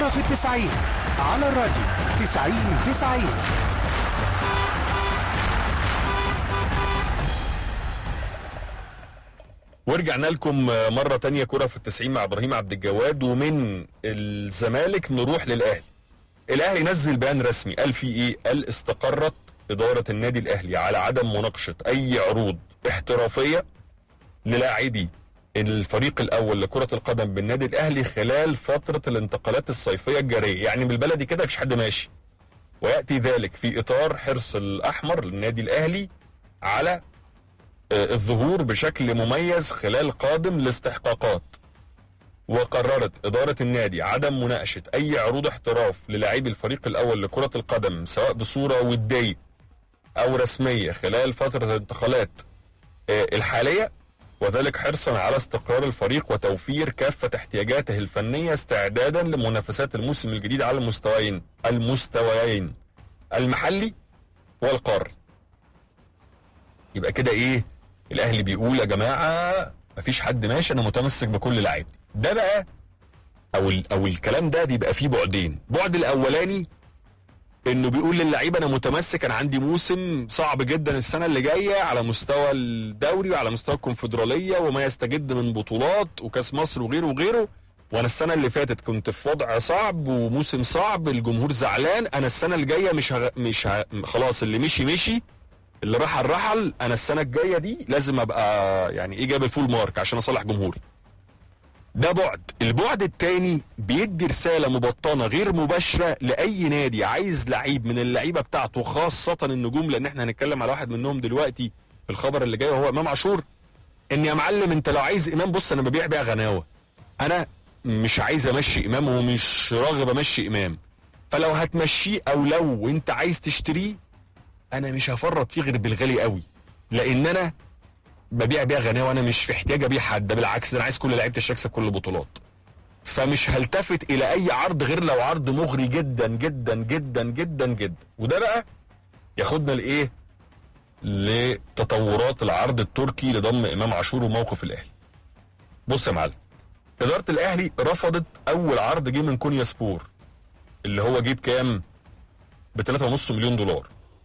كرة في التسعين على الراديو تسعين تسعين ورجعنا لكم مرة تانية كرة في التسعين مع إبراهيم عبد الجواد ومن الزمالك نروح للأهلي الأهلي نزل بيان رسمي قال فيه إيه؟ قال استقرت إدارة النادي الأهلي على عدم مناقشة أي عروض احترافية للاعبي الفريق الأول لكرة القدم بالنادي الأهلي خلال فترة الانتقالات الصيفية الجارية يعني بالبلدي كده مفيش حد ماشي ويأتي ذلك في إطار حرص الأحمر للنادي الأهلي على آه، الظهور بشكل مميز خلال قادم الاستحقاقات وقررت إدارة النادي عدم مناقشة أي عروض احتراف للاعبي الفريق الأول لكرة القدم سواء بصورة ودية أو رسمية خلال فترة الانتقالات آه، الحالية وذلك حرصا على استقرار الفريق وتوفير كافة احتياجاته الفنية استعدادا لمنافسات الموسم الجديد على المستويين المستويين المحلي والقاري يبقى كده ايه الاهلي بيقول يا جماعه مفيش حد ماشي انا متمسك بكل لعيبتي ده بقى او ال او الكلام ده بيبقى فيه بعدين بعد الاولاني انه بيقول للعيبه انا متمسك انا عندي موسم صعب جدا السنه اللي جايه على مستوى الدوري وعلى مستوى الكونفدراليه وما يستجد من بطولات وكاس مصر وغيره وغيره وانا السنه اللي فاتت كنت في وضع صعب وموسم صعب الجمهور زعلان انا السنه الجايه مش هغ... مش ه... خلاص اللي مشي مشي اللي رحل رحل انا السنه الجايه دي لازم ابقى يعني ايه جايب الفول مارك عشان اصالح جمهوري ده بعد البعد التاني بيدي رسالة مبطنة غير مباشرة لأي نادي عايز لعيب من اللعيبة بتاعته خاصة النجوم لأن احنا هنتكلم على واحد منهم دلوقتي في الخبر اللي جاي وهو إمام عاشور إن يا معلم أنت لو عايز إمام بص أنا ببيع بيع غناوة أنا مش عايز أمشي إمام ومش راغب أمشي إمام فلو هتمشيه أو لو أنت عايز تشتريه أنا مش هفرط فيه غير بالغالي قوي لأن أنا ببيع بيع غناوه وانا مش في احتياج ابيع حد ده بالعكس ده انا عايز كل لعيبه الشركه يكسب كل البطولات فمش هلتفت الى اي عرض غير لو عرض مغري جدا جدا جدا جدا جدا وده بقى ياخدنا لايه لتطورات العرض التركي لضم امام عاشور وموقف الاهلي بص يا معلم اداره الاهلي رفضت اول عرض جه من كونيا سبور اللي هو جيب كام ب 3.5 مليون دولار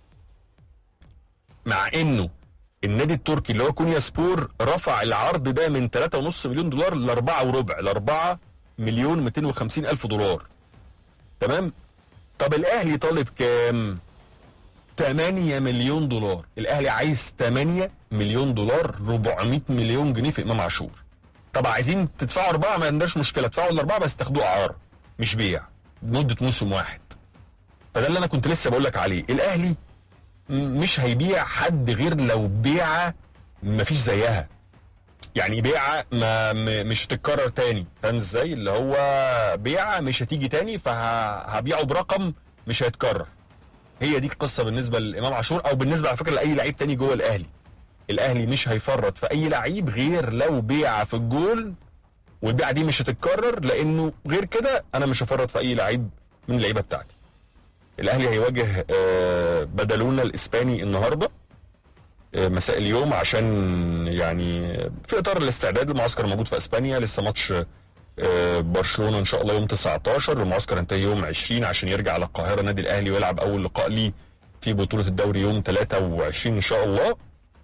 مع انه النادي التركي اللي هو كونيا سبور رفع العرض ده من 3.5 مليون دولار ل 4 وربع ل 4 مليون 250 الف دولار تمام طب الاهلي طالب كام 8 مليون دولار الاهلي عايز 8 مليون دولار 400 مليون جنيه في امام عاشور طب عايزين تدفعوا اربعه ما عندناش مشكله ادفعوا الاربعه بس تاخدوه اعاره مش بيع لمده موسم واحد فده اللي انا كنت لسه بقول لك عليه الاهلي مش هيبيع حد غير لو بيعه مفيش زيها يعني بيعه ما م- مش هتتكرر تاني فاهم ازاي اللي هو بيعه مش هتيجي تاني فهبيعه برقم مش هيتكرر هي دي القصه بالنسبه لامام عاشور او بالنسبه على فكره لاي لعيب تاني جوه الاهلي الاهلي مش هيفرط في اي لعيب غير لو بيعه في الجول والبيعه دي مش هتتكرر لانه غير كده انا مش هفرط في اي لعيب من اللعيبه بتاعتي الاهلي هيواجه آه، بدلونا الاسباني النهارده آه، مساء اليوم عشان يعني في اطار الاستعداد المعسكر موجود في اسبانيا لسه ماتش آه، برشلونه ان شاء الله يوم 19 المعسكر انتهى يوم 20 عشان يرجع على القاهره النادي الاهلي ويلعب اول لقاء ليه في بطوله الدوري يوم 23 ان شاء الله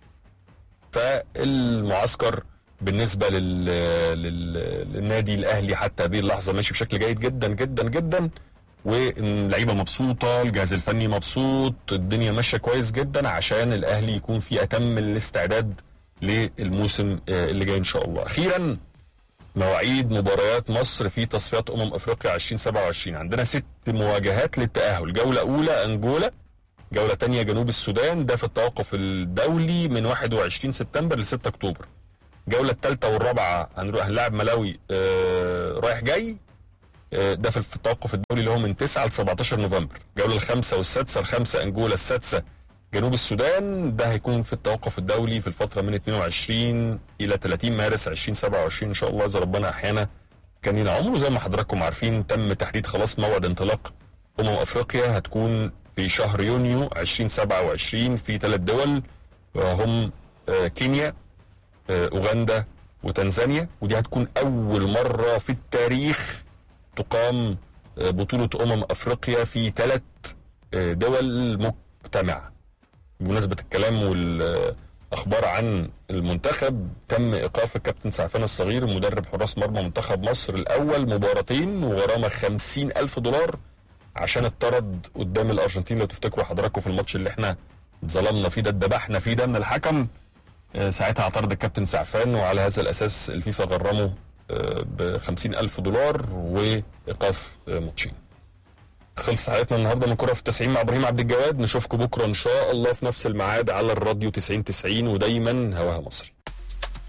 فالمعسكر بالنسبه لل... لل... للنادي الاهلي حتى هذه اللحظه ماشي بشكل جيد جدا جدا جدا واللعيبه مبسوطه الجهاز الفني مبسوط الدنيا ماشيه كويس جدا عشان الاهلي يكون في اتم الاستعداد للموسم آه، اللي جاي ان شاء الله اخيرا مواعيد مباريات مصر في تصفيات امم افريقيا 2027 عندنا ست مواجهات للتاهل جوله اولى انجولا جوله تانية جنوب السودان ده في التوقف الدولي من 21 سبتمبر ل 6 اكتوبر الجوله الثالثه والرابعه هنروح هنلاعب ملاوي آه رايح جاي آه، ده في في التوقف الدولي اللي هو من 9 ل 17 نوفمبر الجوله الخامسه والسادسه الخامسه انجولا السادسه جنوب السودان ده هيكون في التوقف الدولي في الفتره من 22 الى 30 مارس 2027 ان شاء الله اذا ربنا احيانا كان لينا عمر وزي ما حضراتكم عارفين تم تحديد خلاص موعد انطلاق امم افريقيا هتكون في شهر يونيو 2027 في ثلاث دول وهم آه، كينيا آه، اوغندا وتنزانيا ودي هتكون اول مره في التاريخ تقام بطولة أمم أفريقيا في ثلاث دول مجتمعة بمناسبة الكلام والأخبار عن المنتخب تم إيقاف الكابتن سعفان الصغير مدرب حراس مرمى منتخب مصر الأول مباراتين وغرامة خمسين ألف دولار عشان اتطرد قدام الأرجنتين لو تفتكروا حضراتكم في الماتش اللي احنا اتظلمنا فيه ده اتذبحنا فيه ده من الحكم آه، ساعتها اعترض الكابتن سعفان وعلى هذا الأساس الفيفا غرمه ب 50 ألف دولار وإيقاف آه، ماتشين خلصت حلقتنا النهارده من كرة في التسعين مع ابراهيم عبد الجواد نشوفكم بكره ان شاء الله في نفس الميعاد على الراديو 90 90 ودايما هواها مصري